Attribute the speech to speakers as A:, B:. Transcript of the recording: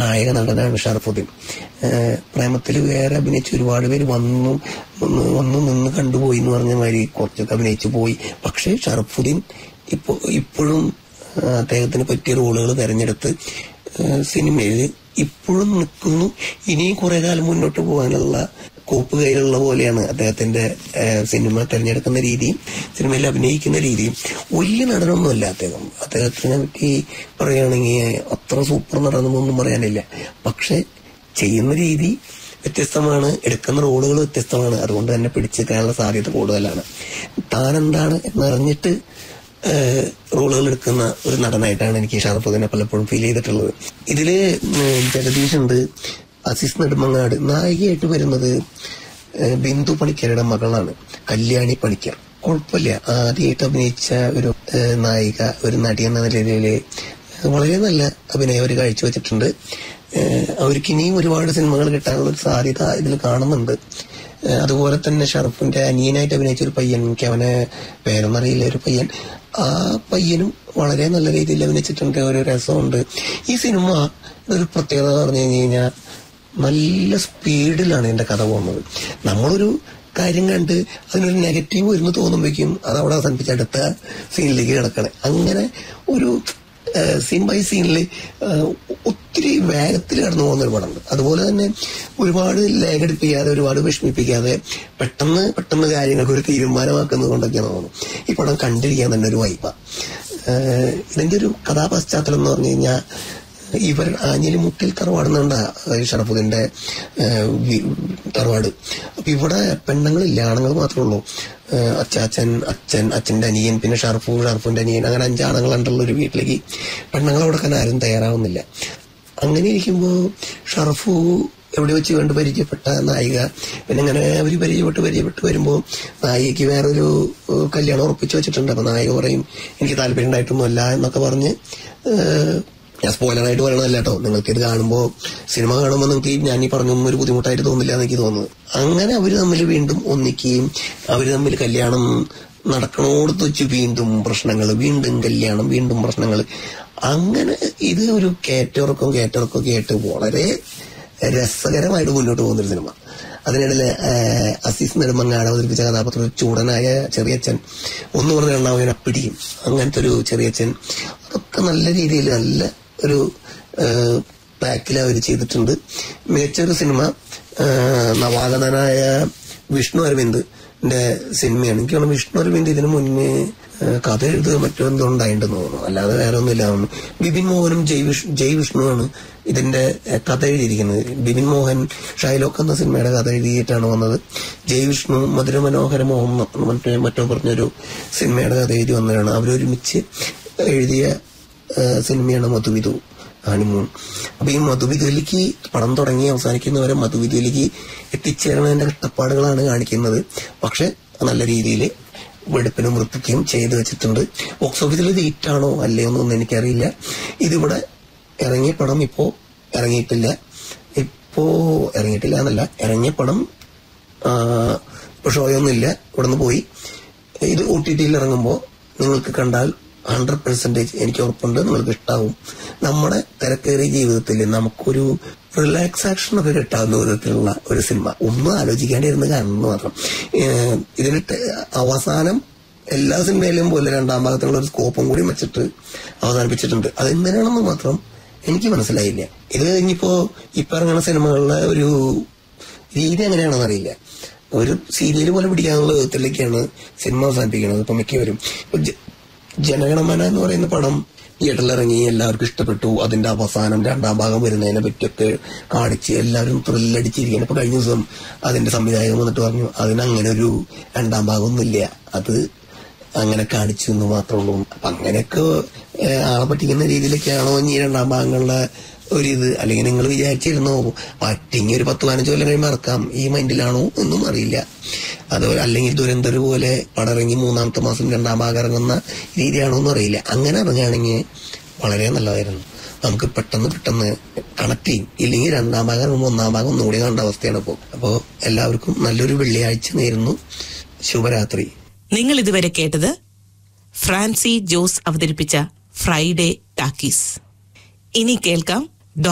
A: നായക നടനാണ് ഷറഫുദ്ദീൻ ഏഹ് പ്രേമത്തിൽ വേറെ അഭിനയിച്ച ഒരുപാട് പേര് വന്നു വന്ന് വന്ന് നിന്ന് കണ്ടുപോയി എന്ന് പറഞ്ഞ മാതിരി കുറച്ചൊക്കെ അഭിനയിച്ചു പോയി പക്ഷേ ഷറഫുദ്ദീൻ ഇപ്പോ ഇപ്പോഴും ഏഹ് അദ്ദേഹത്തിന് പറ്റിയ റോളുകൾ തെരഞ്ഞെടുത്ത് ഏഹ് സിനിമയിൽ ഇപ്പോഴും നിൽക്കുന്നു ഇനിയും കുറെ കാലം മുന്നോട്ട് പോകാനുള്ള കോപ്പ് കയ്യിലുള്ള പോലെയാണ് അദ്ദേഹത്തിന്റെ ഏഹ്, സിനിമ തിരഞ്ഞെടുക്കുന്ന രീതിയും സിനിമയിൽ അഭിനയിക്കുന്ന രീതിയും വലിയ നടനൊന്നുമല്ല അദ്ദേഹം അദ്ദേഹത്തിനെ പറ്റി പറയുകയാണെങ്കിൽ അത്ര സൂപ്പർ നടനമൊന്നും പറയാനില്ല പക്ഷെ ചെയ്യുന്ന രീതി വ്യത്യസ്തമാണ് എടുക്കുന്ന റോളുകൾ വ്യത്യസ്തമാണ് അതുകൊണ്ട് തന്നെ പിടിച്ചെടുക്കാനുള്ള സാധ്യത കൂടുതലാണ് താൻ എന്താണ് എന്നറിഞ്ഞിട്ട് ഏഹ് റോളുകൾ എടുക്കുന്ന ഒരു നടനായിട്ടാണ് എനിക്ക് ഷാർഫുദ്ദീനെ പലപ്പോഴും ഫീൽ ചെയ്തിട്ടുള്ളത് ഇതില് ഉം, ജഗദീഷ് ഉണ്ട് അസീസ് നെടുമങ്ങാട് നായികയായിട്ട് വരുന്നത് ഏഹ്, ബിന്ദു പണിക്കരുടെ മകളാണ് കല്യാണി പണിക്കർ കുഴപ്പമില്ല ആദ്യമായിട്ട് അഭിനയിച്ച ഒരു ഏഹ്, നായിക ഒരു നടി എന്ന നിലയിൽ വളരെ നല്ല അഭിനയം അവർ കാഴ്ചവെച്ചിട്ടുണ്ട് ഏഹ്, അവർക്ക് ഇനിയും ഒരുപാട് സിനിമകൾ കിട്ടാനുള്ള ഒരു സാധ്യത ഇതിൽ കാണുന്നുണ്ട് ഏഹ് അതുപോലെ തന്നെ ഷറഫിന്റെ അനിയനായിട്ട് അഭിനയിച്ച ഒരു പയ്യൻ എനിക്ക് അവനെ പേരൊന്നും അറിയില്ല ഒരു പയ്യൻ ആ പയ്യനും വളരെ നല്ല രീതിയിൽ അഭിനയിച്ചിട്ടുണ്ട് ഒരു രസമുണ്ട് ഈ സിനിമ ഒരു പ്രത്യേകത എന്ന് പറഞ്ഞു കഴിഞ്ഞു കഴിഞ്ഞാൽ നല്ല സ്പീഡിലാണ് എന്റെ കഥ പോകുന്നത് നമ്മളൊരു കാര്യം കണ്ട് അതിനൊരു നെഗറ്റീവ് വരുന്നു തോന്നുമ്പോഴേക്കും അത് അവിടെ അവസാനിപ്പിച്ച് അടുത്ത സീനിലേക്ക് കിടക്കണേ അങ്ങനെ ഒരു സീൻ ബൈ സീനിൽ ഒത്തിരി വേഗത്തിൽ കടന്നു പോകുന്ന ഒരു പടമുണ്ട് അതുപോലെ തന്നെ ഒരുപാട് ലേഖടിപ്പിക്കാതെ ഒരുപാട് വിഷമിപ്പിക്കാതെ പെട്ടെന്ന് പെട്ടെന്ന് കാര്യങ്ങൾക്ക് ഒരു തീരുമാനമാക്കുന്നത് കൊണ്ടൊക്കെയാണ് തോന്നുന്നു ഈ പടം കണ്ടിരിക്കാൻ തന്നെ ഒരു വൈബ ഇതിന്റെ ഒരു കഥാപശ്ചാത്തലം എന്ന് പറഞ്ഞു കഴിഞ്ഞാൽ ഇവർ ആഞ്ഞിലി മുട്ടിൽ തറവാട് എന്നുണ്ട ഷറഫുദ്ദീന്റെ ഏഹ്, വി- തറവാട് അപ്പൊ ഇവിടെ പെണ്ണുങ്ങളില്ല ആണുങ്ങൾ മാത്രമേ ഉള്ളൂ ഏഹ്, അച്ചാച്ചൻ അച്ഛൻ അച്ഛന്റെ അനിയൻ പിന്നെ ഷർഫു ഷർഫുന്റെ അനിയൻ അങ്ങനെ അഞ്ചാണുങ്ങളുണ്ടുള്ള ഒരു വീട്ടിലേക്ക് പെണ്ണുങ്ങൾ കൊടുക്കാൻ ആരും തയ്യാറാവുന്നില്ല അങ്ങനെ ഇരിക്കുമ്പോ ഷർഫു എവിടെ വെച്ച് കണ്ട് പരിചയപ്പെട്ട നായിക പിന്നെ ഇങ്ങനെ അവര് പരിചയപ്പെട്ട് പരിചയപ്പെട്ട് വരുമ്പോ നായികയ്ക്ക് വേറൊരു ഏഹ്, കല്യാണം ഉറപ്പിച്ചു വെച്ചിട്ടുണ്ട് അപ്പൊ നായിക പറയും എനിക്ക് താല്പര്യം ഉണ്ടായിട്ടൊന്നുമല്ല എന്നൊക്കെ പറഞ്ഞ് ഏഹ്, ഞാൻ സ്പോയിലറായിട്ട് പറയണതല്ല കേട്ടോ നിങ്ങൾക്ക് ഇത് കാണുമ്പോൾ സിനിമ കാണുമ്പോൾ നിങ്ങൾക്ക് ഞാൻ ഈ പറഞ്ഞൊന്നും ഒരു ബുദ്ധിമുട്ടായിട്ട് തോന്നില്ല എന്ന് എനിക്ക് തോന്നുന്നത് അങ്ങനെ അവര് തമ്മിൽ വീണ്ടും ഒന്നിക്കുകയും അവര് തമ്മിൽ കല്യാണം നടക്കണോടത്ത് വെച്ച് വീണ്ടും പ്രശ്നങ്ങൾ വീണ്ടും കല്യാണം വീണ്ടും പ്രശ്നങ്ങൾ അങ്ങനെ ഇത് ഒരു കയറ്റിറക്കം കയറ്റിറക്കം കേട്ട് വളരെ രസകരമായിട്ട് മുന്നോട്ട് പോകുന്നൊരു സിനിമ അതിനിടയിൽ അസീസ് നെടുമങ്ങാട് അവതരിപ്പിച്ച കഥാപാത്രം ഒരു ചൂടനായ ചെറിയച്ഛൻ ഒന്ന് പറഞ്ഞ രണ്ടാമതിനെ അപ്പിടിയും അങ്ങനത്തെ ഒരു ചെറിയച്ഛൻ അതൊക്കെ നല്ല രീതിയിൽ നല്ല ഒരു പാക്കിൽ അവർ ചെയ്തിട്ടുണ്ട് മികച്ചൊരു സിനിമ ആ, നവാഗതനായ വിഷ്ണു അരവിന്ദ് ന്റെ സിനിമയാണ് എനിക്ക് തോന്നുന്നു വിഷ്ണു അരവിന്ദ് ഇതിനു മുന്നേ ആ, കഥ എഴുതുക മറ്റോ എന്തോ ഉണ്ടായിട്ടുണ്ടെന്ന് തോന്നുന്നു അല്ലാതെ വേറെ ഒന്നുമില്ല തോന്നുന്നു ബിപിൻ മോഹനും ജയ് വിഷ് ജയ് വിഷ്ണുവാണ് ഇതിന്റെ ആ, കഥ എഴുതിയിരിക്കുന്നത് ബിപിൻ മോഹൻ ഷൈലോക്ക് എന്ന സിനിമയുടെ കഥ എഴുതിയിട്ടാണ് വന്നത് ജയ് വിഷ്ണു മധുര മനോഹര മോഹൻ എന്ന് മറ്റേ മറ്റോ പറഞ്ഞൊരു സിനിമയുടെ കഥ എഴുതി വന്നതാണ് അവരൊരുമിച്ച് എഴുതിയ ആ, സിനിമയാണ് മധുവിധു ഹണിമൂൺ അപ്പൊ ഈ മധുവിധുവിലേക്ക് പടം തുടങ്ങി അവസാനിക്കുന്നവരെ മധുവിധുവിലേക്ക് എത്തിച്ചേരണതിന്റെ കഷ്ടപ്പാടുകളാണ് കാണിക്കുന്നത് പക്ഷെ നല്ല രീതിയിൽ വെടുപ്പിനും വൃത്തിക്കും ചെയ്തു വെച്ചിട്ടുണ്ട് ബോക്സ് ഓഫീസിൽ ഇത് ഹിറ്റാണോ അല്ലയോ എന്നൊന്നും എനിക്കറിയില്ല ഇതിവിടെ ഇറങ്ങിയ പടം ഇപ്പോ ഇറങ്ങിയിട്ടില്ല ഇപ്പോ ഇറങ്ങിയിട്ടില്ല എന്നല്ല ഇറങ്ങിയ പടം ആ, ഇപ്പൊ ഷോയൊന്നുമില്ല ഇവിടെ നിന്ന് പോയി ഇത് ഒ ടി ടിയിൽ ഇറങ്ങുമ്പോൾ നിങ്ങൾക്ക് കണ്ടാൽ ഹൺഡ്രഡ് പെർസെന്റേജ് എനിക്ക് ഉറപ്പുണ്ട് നിങ്ങൾക്ക് ഇഷ്ടാവും നമ്മുടെ തിരക്കേറിയ ജീവിതത്തിൽ നമുക്കൊരു റിലാക്സാക്ഷൻ ഒക്കെ കിട്ടാവുന്ന വിധത്തിലുള്ള ഒരു സിനിമ ഒന്നും ആലോചിക്കാണ്ടിരുന്ന് കാണുന്നത് മാത്രം ഏഹ് ഇതിന് ടെ- അവസാനം എല്ലാ സിനിമയിലും പോലെ രണ്ടാം ഭാഗത്തുള്ള ഒരു സ്കോപ്പും കൂടി വെച്ചിട്ട് അവസാനിപ്പിച്ചിട്ടുണ്ട് അത് എന്തിനാണെന്ന് മാത്രം എനിക്ക് മനസ്സിലായില്ല ഇത് കഴിഞ്ഞിപ്പോ ഇപ്പൊ ഇറങ്ങുന്ന സിനിമകളിലെ ഒരു രീതി എങ്ങനെയാണെന്ന് അറിയില്ല ഒരു സീരിയൽ പോലെ പിടിക്കാനുള്ള വിധത്തിലേക്കാണ് സിനിമ അവസാനിപ്പിക്കുന്നത് ഇപ്പൊ മിക്കവരും ഇപ്പൊ ജ- ജനഗണമന എന്ന് പറയുന്ന പടം തിയേറ്ററിലിറങ്ങി എല്ലാവർക്കും ഇഷ്ടപ്പെട്ടു അതിന്റെ അവസാനം രണ്ടാം ഭാഗം വരുന്നതിനെ പറ്റിയൊക്കെ കാണിച്ച് എല്ലാവരും ത്രില്ലടിച്ചിരിക്കുകയാണ് ഇപ്പൊ കഴിഞ്ഞ ദിവസം അതിന്റെ സംവിധായകൻ വന്നിട്ട് പറഞ്ഞു അതിനങ്ങനെ ഒരു രണ്ടാം ഭാഗമൊന്നുമില്ല അത് അങ്ങനെ കാണിച്ചു എന്ന് മാത്രമേ ഉള്ളൂ അപ്പൊ അങ്ങനെയൊക്കെ ഏഹ്, ആളെ പറ്റിക്കുന്ന രീതിയിലൊക്കെയാണോ ഇനി രണ്ടാം ഭാഗങ്ങളിലെ ഒരിത് അല്ലെങ്കിൽ നിങ്ങൾ വിചാരിച്ചിരുന്നോ പറ്റിങ്ങി ഒരു പത്ത് പതിനഞ്ച് കൊല്ലം കഴിയുമ്പോൾ ഇറക്കാം ഈ മൈൻഡിലാണോ എന്നും അറിയില്ല അതുപോലെ അല്ലെങ്കിൽ ദുരന്തർ പോലെ പടറങ്ങി മൂന്നാമത്തെ മാസം രണ്ടാം ഭാഗം ഇറങ്ങുന്ന രീതിയാണോ എന്നും അറിയില്ല അങ്ങനെ ഇറങ്ങുകയാണെങ്കിൽ വളരെ നല്ലതായിരുന്നു നമുക്ക് പെട്ടെന്ന് പെട്ടെന്ന് കണക്ട് ചെയ്യും ഇല്ലെങ്കിൽ രണ്ടാം ഭാഗം ഇറങ്ങുമ്പോൾ ഒന്നാം ഭാഗം ഒന്നുകൂടി കണ്ട അവസ്ഥയാണ് ഇപ്പോൾ അപ്പോൾ എല്ലാവർക്കും നല്ലൊരു വെള്ളിയാഴ്ച നേരുന്നു ശുഭരാത്രി
B: നിങ്ങൾ ഇതുവരെ കേട്ടത് ഫ്രാൻസി ജോസ് അവതരിപ്പിച്ച ഫ്രൈഡേ ടാക്കീസ് ഇനി കേൾക്കാം